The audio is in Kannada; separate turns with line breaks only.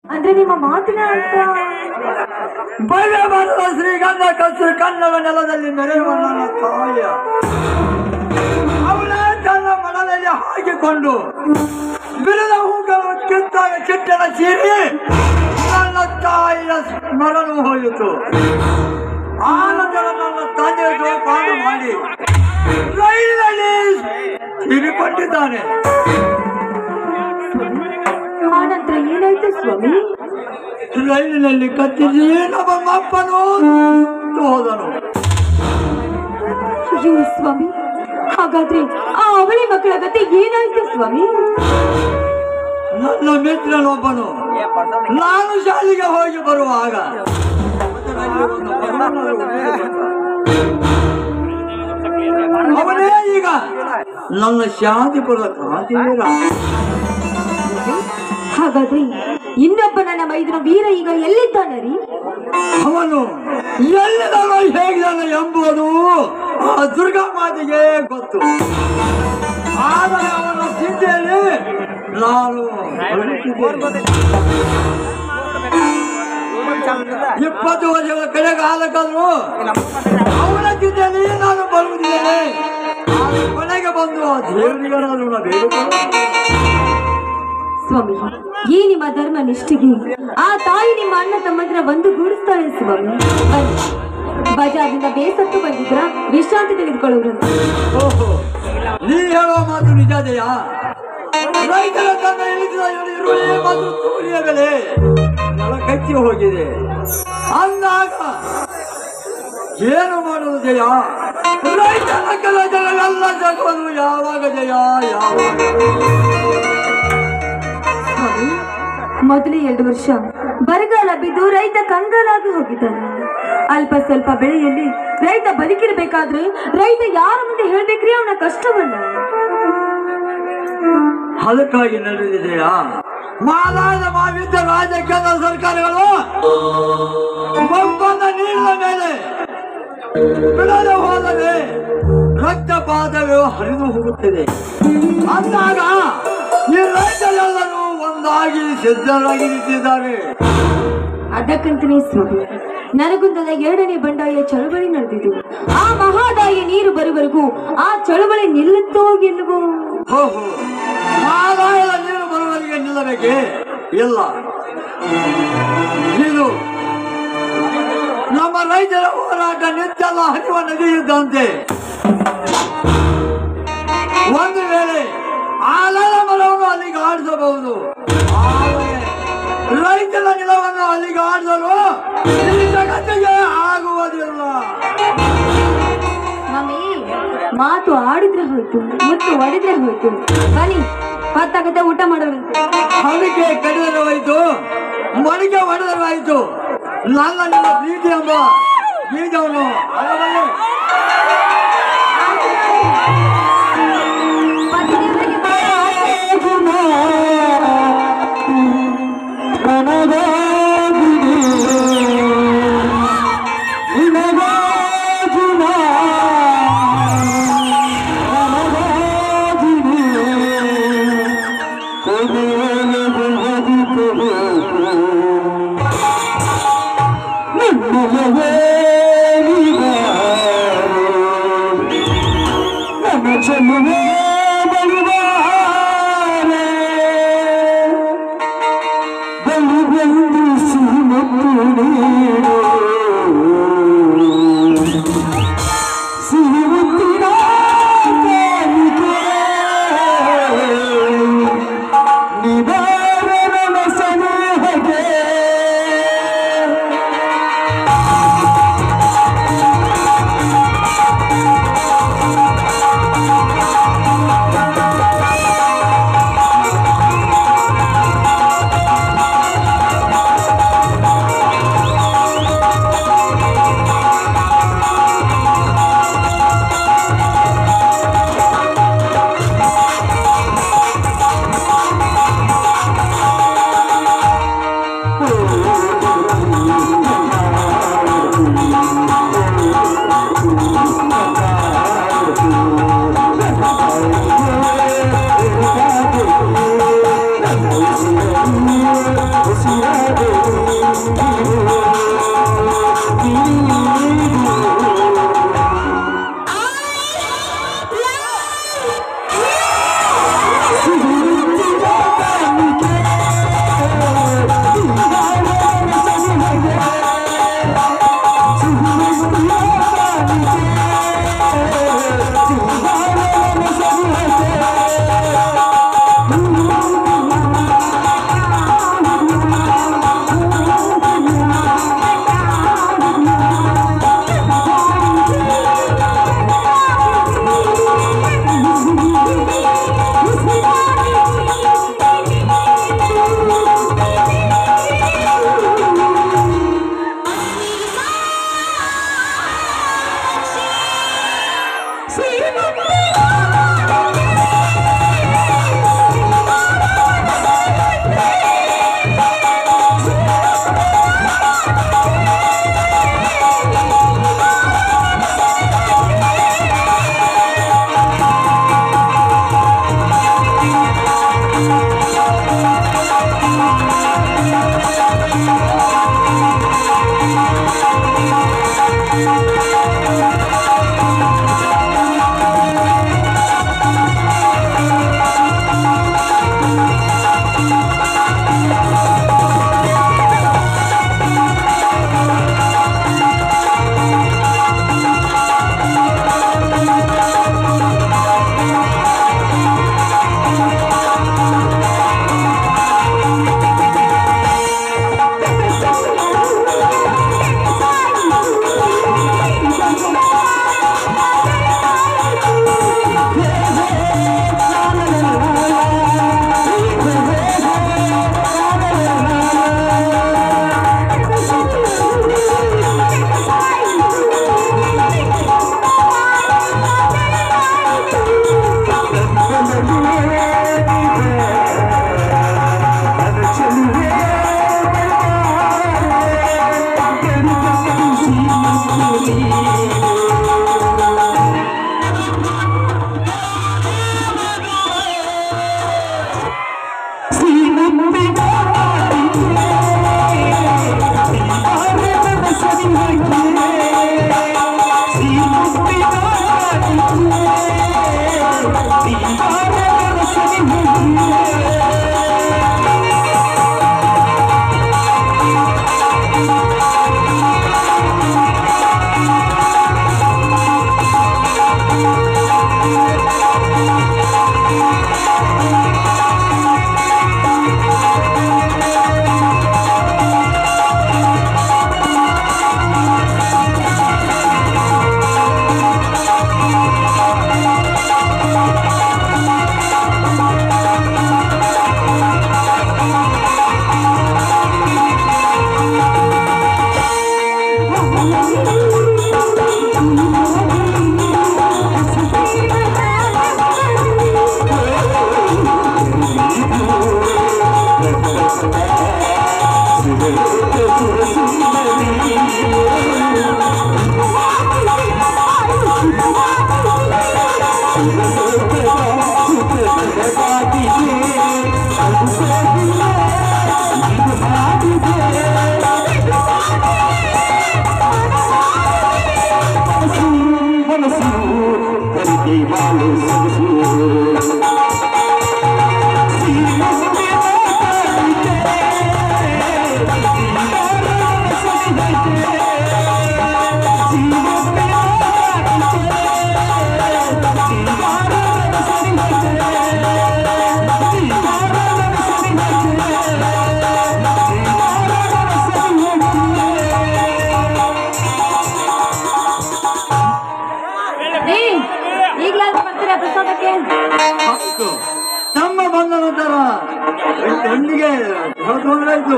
ಅಂದ್ರೆ ನಿಮ್ಮ ಮಾತಿನ ಅರ್ಥ
ಭವ್ಯ ಬರುವ ಶ್ರೀಗಂಧ ಕಸರು ಕನ್ನಡ ನೆಲದಲ್ಲಿ ಮೆರೆಯುವ ನನ್ನ ತಾಯಿಯ ಅವಳೇ ತನ್ನ ಮನದಲ್ಲಿ ಹಾಕಿಕೊಂಡು ಬಿರುದ ಹೂಗಳು ಕಿತ್ತಾಗ ಚಿಟ್ಟನ ಚೀರಿ ನನ್ನ ತಾಯಿಯ ಸ್ಮರಣವು ಹೋಯಿತು ಆ ನಂತರ ನನ್ನ ತಂದೆಯ ಜೋಪಾನ ಮಾಡಿ ರೈಲಿನಲ್ಲಿ ತೀರಿಕೊಂಡಿದ್ದಾನೆ
ಆ ನಂತರ ಏನಾಯ್ತು ಸ್ವಾಮಿ
ರೈಲಿನಲ್ಲಿ ಕತ್ತಿಸಿ ನಮ್ಮ ಅಪ್ಪನು ಹೋದನು
ಅಯ್ಯೋ ಸ್ವಾಮಿ ಹಾಗಾದ್ರೆ ಆ ಅವಳಿ ಮಕ್ಕಳ ಗತಿ ಏನಾಯ್ತು ಸ್ವಾಮಿ
ನನ್ನ ಮಿತ್ರನೊಬ್ಬನು ನಾನು ಶಾಲೆಗೆ ಹೋಗಿ ಬರುವಾಗ ಅವನೇ ಈಗ ನನ್ನ ಶಾಂತಿಪುರದ ಕ್ರಾಂತಿವೀರ
ಹಾಗಾದ್ರೆ ಇನ್ನೊಬ್ಬ ನನ್ನ ಮೈದನ ವೀರ ಈಗ ಎಲ್ಲಿದ್ದಾನೆ ರೀ
ಅವನು ಎಲ್ಲಿದನೋ ಹೇಗಿದನು ಎಂಬುದು ಆ ದುರ್ಗಾ ಮಾತೆಗೆ ಗೊತ್ತು ಆದರೆ ಅವನ ಚಿಂತೆಯಲ್ಲಿ ನಾನು ಹುಡುಕಿದ್ದೇನೆ. ಇಪ್ಪತ್ತು ವರ್ಷಗಳ ಕಡೆಗಾಲಕ್ಕಾದ್ರು ಅವನ ಚಿಂತೆಯಲ್ಲಿ ನಾನು ಬರುವುದಿದ್ದೇನೆ ಆಗ ಕೊನೆಗೆ ಬಂದು ಆ ದೇವರಿಗೆ ನಾನು ಬೇಡಿಕೊಳ್ಳುತ್ತೇನೆ.
ಸ್ವಾಮಿ ಈ ನಿಮ್ಮ ಧರ್ಮ ನಿಷ್ಠೆಗೆ ಆ ತಾಯಿ ನಿಮ್ಮ ಅಣ್ಣ ತಮ್ಮಂದ್ರ ಒಂದು ಗೂಡಿಸ್ತಾಳೆ ಸ್ವಾಮಿ ಬನ್ನಿ ಬಜಾರ್ನಿಂದ ಬೇಸತ್ತು ಬಂದಿದ್ರ ವಿಶ್ರಾಂತಿ ತೆಗೆದುಕೊಳ್ಳುವುದಂತ
ಓಹೋ ನೀ ಹೇಳುವ ಮಾತು ನಿಜದೆಯಾ ರೈತರ ತನ್ನ ಇಳಿಸಿದ ಈರುಳ್ಳಿ ಮತ್ತು ತೂರಿಯ ಬೆಲೆ ನೆಲ ಕಚ್ಚಿ ಹೋಗಿದೆ ಅಂದಾಗ ಏನು ಮಾಡುವುದು ಜಯ ರೈತನ ಕೆಲಸಗಳೆಲ್ಲ ಜಗವನ್ನು ಯಾವಾಗ ಜಯ ಯಾವಾಗ
ಸ್ವಾಮಿ ಮೊದಲೇ ಎರಡು ವರ್ಷ ಬರಗಾಲ ಬಿದ್ದು ರೈತ ಕಂಗಾಲಾಗಿ ಹೋಗಿದ್ದಾನೆ ಅಲ್ಪ ಸ್ವಲ್ಪ ಬೆಳೆಯಲ್ಲಿ ರೈತ ಬದುಕಿರ್ಬೇಕಾದ್ರೆ ರೈತ ಯಾರ ಮುಂದೆ ಹೇಳ್ಬೇಕ್ರಿ ಅವನ ಕಷ್ಟವನ್ನ
ಅದಕ್ಕಾಗಿ ನಡೆದಿದೆಯಾ ಮಾಲಾದ ಮಾವಿದ್ದ ರಾಜ್ಯ ಕೇಂದ್ರ ಸರ್ಕಾರಗಳು ಒಪ್ಪಂದ ನೀಡಿದ ಮೇಲೆ ಬಿಡದೆ ಹೋದರೆ ರಕ್ತಪಾತವೇ ಹರಿದು ಹೋಗುತ್ತದೆ ಅಂದಾಗ ಈ ರೈತರೆಲ್ಲರೂ ಒಂದಾಗಿ ಸಿದ್ಧರಾಗಿ ನಿಂತಿದ್ದಾರೆ
ಅದಕ್ಕಂತನೇ ಸ್ವಾಮಿ ನರಗುಂದದ ಎರಡನೇ ಬಂಡಾಯ ಚಳವಳಿ ನಡೆದಿದ್ದು ಆ ಮಹಾದಾಯ ನೀರು ಬರುವವರೆಗೂ ಆ ಚಳವಳಿ ನಿಲ್ಲುತ್ತೋ ಗೆಲ್ಲುವೋ
ಓಹೋ ಆದಾಯದ ನೀರು ಬರುವವರೆಗೆ ನಿಲ್ಲಬೇಕೆ ಇಲ್ಲ ಇದು ನಮ್ಮ ರೈತರ ಹೋರಾಟ ನಿತ್ಯದ ಹರಿವ ನದಿ ಇದ್ದಂತೆ ಒಂದು ವೇಳೆ ಆಲದ ಮರವನ್ನು ಅಲ್ಲಿಗೆ ಆಡಿಸಬಹುದು ಆದರೆ ರೈತರ ನಿಲವನ್ನು ಅಲ್ಲಿಗೆ ಆಡಿಸಲು ಈ ಜಗತ್ತಿಗೆ ಆಗುವುದಿಲ್ಲ
ಸ್ವಾಮಿ ಮಾತು ಆಡಿದ್ರೆ ಹೋಯ್ತು ಮುತ್ತು ಹೊಡೆದ್ರೆ ಹೋಯ್ತು ಬನ್ನಿ ಪತ್ತಾಗತ್ತೆ ಊಟ ಮಾಡೋರಂತೆ
ಹಣಿಕೆ ಕಡಿದರವಾಯಿತು ಮಡಿಕೆ ಹೊಡೆದರವಾಯಿತು ನನ್ನ ನಿನ್ನ ಪ್ರೀತಿ ಎಂಬ ಬೀಜವನ್ನು ಅಳವಲ್ಲಿ
ಪತಿದೇವರಿಗೆ ಬಹಳ ಆಸೆ.
ಿ
ರೀ ಈಗ್ಲಾದ್ರೂ ಬರ್ತೀರಾ ಪ್ರಸಾದಕ್ಕೆ
ಹೌದು. ತಮ್ಮ ಬಂದ ನಂತರ ಕಣ್ಣಿಗೆ ಹೊರಟು